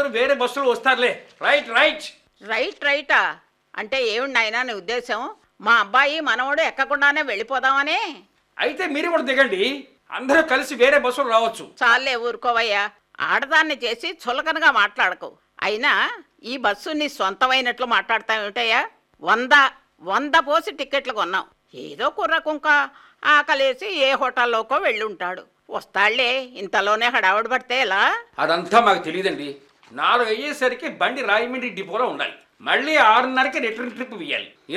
వేరే బస్సులు వస్తారులే right right right రైటా అంటే ఏమిటి నాయనా నీ ఉద్దేశం మా అబ్బాయి మనవడు ఎక్కకుండానే వెళ్ళిపోదామనే అయితే మీరు కూడా దిగండి అందరూ కలిసి వేరే బస్సులు రావచ్చు చాలే ఊరుకోవయ్యా ఆడదాన్ని చేసి చులకనగా మాట్లాడకు అయినా ఈ బస్సు నీ సొంతమైనట్లు మాట్లాడతావేమిటయ్యా వంద వంద పోసి టిక్కెట్లు కొన్నాం ఏదో కుర్ర కుంక ఆకలేసి ఏ హోటల్లోకో వెళ్ళి ఉంటాడు వస్తాళ్లే ఇంతలోనే హడావుడి పడితే ఎలా అదంతా మాకు తెలియదండి నాలుగు అయ్యేసరికి బండి రాయమండ్రి డిపోలో ఉండాలి మళ్ళీ ఆరున్నరకి రిటర్న్ ట్రిప్ వేయాలి